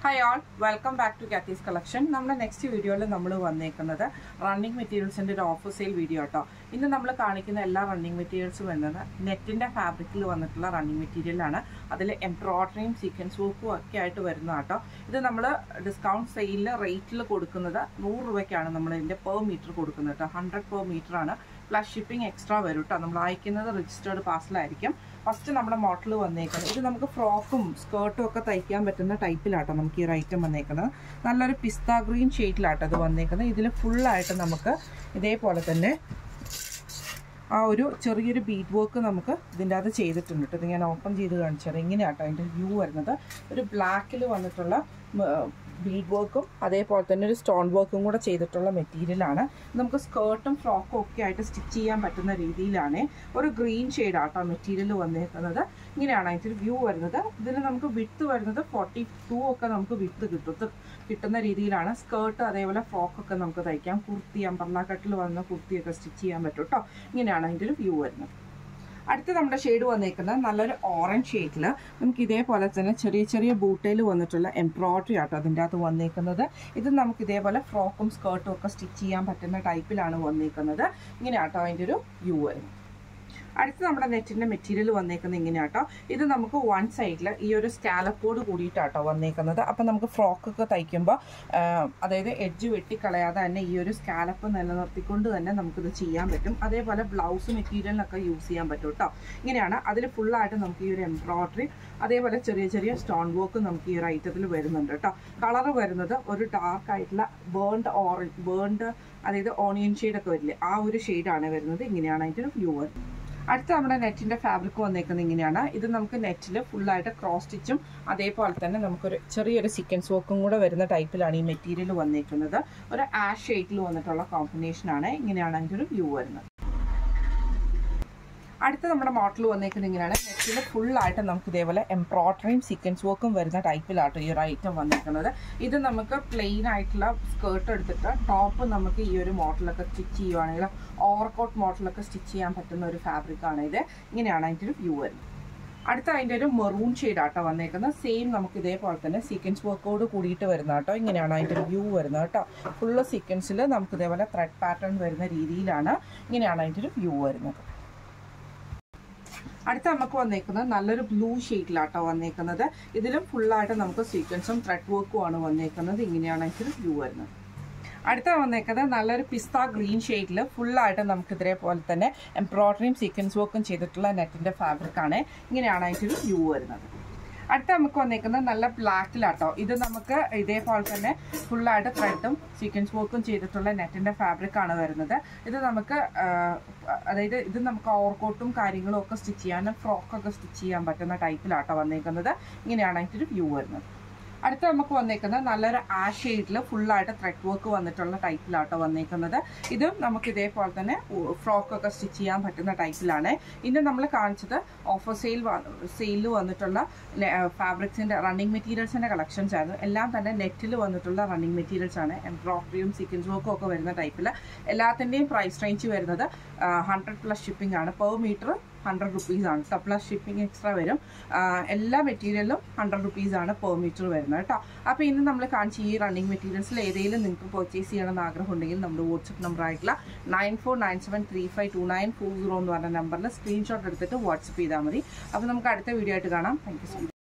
hi all welcome back to Cathy's collection നമ്മുടെ next വീഡിയോയിൽ നമ്മൾ വന്നേക്കുന്നത് റണ്ണിങ് മെറ്റീരിയൽസിൻ്റെ ഒരു ഓഫർ സെയിൽ വീഡിയോ കേട്ടോ ഇന്ന് നമ്മൾ കാണിക്കുന്ന എല്ലാ റണ്ണിങ് മെറ്റീരിയൽസും വരുന്നത് നെറ്റിൻ്റെ ഫാബ്രിക്കിൽ വന്നിട്ടുള്ള റണ്ണിങ് മെറ്റീരിയലാണ് അതിൽ എംബ്രോയ്ഡറിയും സീക്വൻസ് വർക്കും ഒക്കെ ആയിട്ട് വരുന്ന കേട്ടോ ഇത് നമ്മൾ ഡിസ്കൗണ്ട് സെയിലിൽ റേറ്റിൽ കൊടുക്കുന്നത് നൂറ് രൂപയ്ക്കാണ് നമ്മൾ ഇതിൻ്റെ പെർ മീറ്റർ കൊടുക്കുന്നത് കേട്ടോ ഹൺഡ്രഡ് പെർ മീറ്റർ ആണ് പ്ലസ് ഷിപ്പിംഗ് എക്സ്ട്രാ വരും കേട്ടോ നമ്മൾ അയക്കുന്നത് രജിസ്റ്റേർഡ് പാർസലായിരിക്കും ഫസ്റ്റ് നമ്മുടെ മോഡൽ വന്നേക്കുന്നത് ഇത് നമുക്ക് ഫ്രോക്കും സ്കേർട്ടും ഒക്കെ തയ്ക്കാൻ പറ്റുന്ന ടൈപ്പിലാട്ടോ നമുക്ക് ഈ ഒരു ഐറ്റം വന്നേക്കുന്നത് നല്ലൊരു പിസ്ത ഗ്രീൻ ഷെയ്ഡിലാട്ടോ ഇത് വന്നേക്കുന്നത് ഇതിൽ ഫുള്ളായിട്ട് നമുക്ക് ഇതേപോലെ തന്നെ ആ ഒരു ചെറിയൊരു ബീറ്റ് വർക്ക് നമുക്ക് ഇതിൻ്റെ അകത്ത് ചെയ്തിട്ടുണ്ട് കേട്ടോ ഇത് ഞാൻ ഓപ്പൺ ചെയ്ത് കാണിച്ചത് ഇങ്ങനെയാട്ടോ അതിൻ്റെ വ്യൂ വരുന്നത് ഒരു ബ്ലാക്കിൽ വന്നിട്ടുള്ള ബീഡ് വർക്കും അതേപോലെ തന്നെ ഒരു സ്റ്റോൺ വർക്കും കൂടെ ചെയ്തിട്ടുള്ള മെറ്റീരിയലാണ് നമുക്ക് സ്കേർട്ടും ഫ്രോക്കും ഒക്കെ ആയിട്ട് സ്റ്റിച്ച് ചെയ്യാൻ പറ്റുന്ന രീതിയിലാണ് ഒരു ഗ്രീൻ ഷെയ്ഡാട്ടോ മെറ്റീരിയൽ വന്നേക്കുന്നത് ഇങ്ങനെയാണ് അതിൻ്റെ ഒരു വ്യൂ വരുന്നത് ഇതിൽ നമുക്ക് വിട്ട് വരുന്നത് ഫോർട്ടി ടു ഒക്കെ നമുക്ക് വിട്ട് കിട്ടും കിട്ടുന്ന രീതിയിലാണ് സ്കേർട്ട് അതേപോലെ ഫ്രോക്കൊക്കെ നമുക്ക് തയ്ക്കാം കുർത്തി അമ്പർല കട്ടിൽ വന്ന കുർത്തിയൊക്കെ സ്റ്റിച്ച് ചെയ്യാൻ പറ്റും കേട്ടോ ഇങ്ങനെയാണ് അതിൻ്റെ ഒരു വ്യൂ വരുന്നത് അടുത്ത നമ്മുടെ ഷെയ്ഡ് വന്നേക്കുന്നത് നല്ലൊരു ഓറഞ്ച് ഷെയ്ഡിൽ നമുക്ക് ഇതേപോലെ തന്നെ ചെറിയ ചെറിയ ബൂട്ടയിൽ വന്നിട്ടുള്ള എംബ്രോയ്ഡറി ആട്ടോ അതിൻ്റെ അകത്ത് വന്നേക്കുന്നത് ഇത് നമുക്ക് ഇതേപോലെ ഫ്രോക്കും സ്കേർട്ടും ഒക്കെ സ്റ്റിച്ച് ചെയ്യാൻ പറ്റുന്ന ടൈപ്പിലാണ് വന്നേക്കുന്നത് ഇങ്ങനെ ആട്ടോ അതിൻ്റെ ഒരു വ്യൂ വരുന്നത് അടുത്ത് നമ്മുടെ നെറ്റിൻ്റെ മെറ്റീരിയൽ വന്നേക്കുന്നത് ഇങ്ങനെയാട്ടോ ഇത് നമുക്ക് വൺ സൈഡിൽ ഈ ഒരു സ്കാലപ്പോട് കൂടിയിട്ടാട്ടോ വന്നേക്കുന്നത് അപ്പം നമുക്ക് ഫ്രോക്കൊക്കെ തയ്ക്കുമ്പോൾ അതായത് എഡ്ജ് വെട്ടിക്കളയാതെ തന്നെ ഈ ഒരു സ്കാലപ്പ് നിലനിർത്തിക്കൊണ്ട് തന്നെ നമുക്കിത് ചെയ്യാൻ പറ്റും അതേപോലെ ബ്ലൗസ് മെറ്റീരിയലിനൊക്കെ യൂസ് ചെയ്യാൻ പറ്റും കേട്ടോ ഇങ്ങനെയാണ് അതിൽ ഫുള്ളായിട്ട് നമുക്ക് ഈ ഒരു എംബ്രോയ്ഡറി അതേപോലെ ചെറിയ ചെറിയ സ്റ്റോൺ വർക്ക് നമുക്ക് ഈ ഒരു ഐറ്റത്തിൽ വരുന്നുണ്ട് കേട്ടോ കളർ വരുന്നത് ഒരു ഡാർക്ക് ആയിട്ടുള്ള ബേൺഡ് ഓറഞ്ച് ബേൺഡ് അതായത് ഓണിയൻ ഷെയ്ഡൊക്കെ വരില്ലേ ആ ഒരു ഷെയ്ഡാണ് വരുന്നത് ഇങ്ങനെയാണ് അതിൻ്റെ ഒരു വ്യൂ വരുന്നത് അടുത്ത നമ്മുടെ നെറ്റിൻ്റെ ഫാബ്രിക് വന്നേക്കുന്നത് ഇങ്ങനെയാണ് ഇത് നമുക്ക് നെറ്റിൽ ഫുള്ളായിട്ട് ക്രോസ് സ്റ്റിച്ചും അതേപോലെ തന്നെ നമുക്കൊരു ചെറിയൊരു സീക്വൻസ് വർക്കും കൂടെ വരുന്ന ടൈപ്പിലാണ് ഈ മെറ്റീരിയൽ വന്നേക്കുന്നത് ഒരു ആഷ് ഷെയ്ഡിൽ വന്നിട്ടുള്ള കോമ്പിനേഷനാണ് ഇങ്ങനെയാണ് അതിൻ്റെ ഒരു വ്യൂ വരുന്നത് അടുത്ത നമ്മുടെ മോഡൽ വന്നേക്കുന്നത് ഇങ്ങനെയാണ് നെറ്റിൽ ഫുള്ളായിട്ട് നമുക്ക് ഇതേപോലെ എംബ്രോയ്ഡറിയും സീക്വൻസ് വർക്കും വരുന്ന ടൈപ്പിലാട്ടോ ഈ ഒരു ഐറ്റം വന്നിരിക്കുന്നത് ഇത് നമുക്ക് പ്ലെയിൻ ആയിട്ടുള്ള സ്കേർട്ട് എടുത്തിട്ട് ടോപ്പ് നമുക്ക് ഈ ഒരു മോഡലൊക്കെ സ്റ്റിച്ച് ചെയ്യുവാണെങ്കിൽ ഓവർകോട്ട് മോഡലൊക്കെ സ്റ്റിച്ച് ചെയ്യാൻ പറ്റുന്ന ഒരു ഫാബ്രിക്കാണ് ഇത് ഇങ്ങനെയാണ് അതിൻ്റെ ഒരു വ്യൂ വരുന്നത് അടുത്ത അതിൻ്റെ ഒരു മെറൂൺ ഷെയ്ഡാട്ടോ വന്നേക്കുന്നത് സെയിം നമുക്ക് ഇതേപോലെ തന്നെ സീക്വൻസ് വർക്കോട് കൂടിയിട്ട് വരുന്ന കേട്ടോ ഇങ്ങനെയാണ് അതിൻ്റെ ഒരു വ്യൂ വരുന്നത് കേട്ടോ ഫുള്ള് സീക്വൻസിൽ നമുക്ക് ഇതേപോലെ ത്രെഡ് പാറ്റേൺ വരുന്ന രീതിയിലാണ് ഇങ്ങനെയാണ് അതിൻ്റെ ഒരു വ്യൂ വരുന്നത് അടുത്ത നമുക്ക് വന്നേക്കുന്നത് നല്ലൊരു ബ്ലൂ ഷെയ്ഡിലാട്ടോ വന്നേക്കുന്നത് ഇതിലും ഫുള്ളായിട്ട് നമുക്ക് സീക്വൻസും ത്രെഡ് വർക്കും ആണ് വന്നേക്കുന്നത് ഇങ്ങനെയാണ് ഇതിൽ വ്യൂ വരുന്നത് അടുത്ത വന്നേക്കുന്നത് നല്ലൊരു പിസ്ത ഗ്രീൻ ഷെയ്ഡിൽ ഫുള്ളായിട്ട് നമുക്ക് ഇതേപോലെ തന്നെ എംബ്രോയ്ഡറിയും സീക്വൻസ് വർക്കും ചെയ്തിട്ടുള്ള നെറ്റിൻ്റെ ഫാബ്രിക് ആണ് ഇങ്ങനെയാണ് അതിൻ്റെ ഒരു വ്യൂ വരുന്നത് അടുത്ത നമുക്ക് വന്നേക്കുന്നത് നല്ല ബ്ലാക്കിലാട്ടോ ഇത് നമുക്ക് ഇതേപോലെ തന്നെ ഫുള്ളായിട്ട് ത്രെഡും സീക്വൻസ് വർക്കും ചെയ്തിട്ടുള്ള നെറ്റിൻ്റെ ഫാബ്രിക് ആണ് വരുന്നത് ഇത് നമുക്ക് അതായത് ഇത് നമുക്ക് ഓവർകോട്ടും കാര്യങ്ങളും ഒക്കെ സ്റ്റിച്ച് ചെയ്യാനും ഫ്രോക്കൊക്കെ സ്റ്റിച്ച് ചെയ്യാൻ പറ്റുന്ന ടൈപ്പിലാട്ടോ വന്നേക്കുന്നത് ഇങ്ങനെയാണ് അതിൻ്റെ ഒരു വ്യൂ വരുന്നത് അടുത്ത നമുക്ക് വന്നേക്കുന്നത് നല്ലൊരു ആ ഷെയ്ഡിൽ ഫുള്ളായിട്ട് ത്രെഡ് വർക്ക് വന്നിട്ടുള്ള ടൈപ്പിലാട്ടോ വന്നേക്കുന്നത് ഇതും നമുക്ക് ഇതേപോലെ തന്നെ ഫ്രോക്കൊക്കെ സ്റ്റിച്ച് ചെയ്യാൻ പറ്റുന്ന ടൈപ്പിലാണ് ഇന്ന് നമ്മൾ കാണിച്ചത് ഓഫർ സെയിൽ സെയിലിൽ വന്നിട്ടുള്ള ഫാബ്രിക്സിൻ്റെ റണ്ണിങ് മെറ്റീരിയൽസിൻ്റെ കളക്ഷൻസ് ആയിരുന്നു എല്ലാം തന്നെ നെറ്റിൽ വന്നിട്ടുള്ള റണ്ണിങ് മെറ്റീരിയൽസ് ആണ് എംബ്രോയ്ഡറിയും സീക്വൻസ് വർക്കും ഒക്കെ വരുന്ന ടൈപ്പിൽ എല്ലാത്തിൻ്റെയും പ്രൈസ് റേഞ്ച് വരുന്നത് ഹൺഡ്രഡ് പ്ലസ് ഷിപ്പിംഗ് ആണ് പെർ മീറ്റർ ഹൺഡ്രഡ് റുപ്പീസാണ് കേട്ടോ പ്ലസ് ഷിപ്പിംഗ് എക്സ്ട്രാ വരും എല്ലാ മെറ്റീരിയലും ഹൺഡ്രഡ് റുപ്പീസാണ് പെർ മീറ്റർ വരുന്നത് കേട്ടോ അപ്പോൾ ഇന്ന് നമ്മൾ കാണിച്ച ഈ റണ്ണിങ് മെറ്റീരിയൽസിൽ ഏതെങ്കിലും നിങ്ങൾക്ക് പർച്ചേസ് ചെയ്യണമെന്ന് ആഗ്രഹം ഉണ്ടെങ്കിൽ നമ്മുടെ വാട്സപ്പ് നമ്പർ ആയിട്ടുള്ള nine four nine seven three five two nine four zero എന്ന് പറഞ്ഞ നമ്പറിൽ സ്ക്രീൻഷോട്ട് എടുത്തിട്ട് വാട്സപ്പ് ചെയ്താൽ മതി അപ്പോൾ നമുക്ക് അടുത്ത വീഡിയോ ആയിട്ട് കാണാം താങ്ക് യു സോ മച്ച്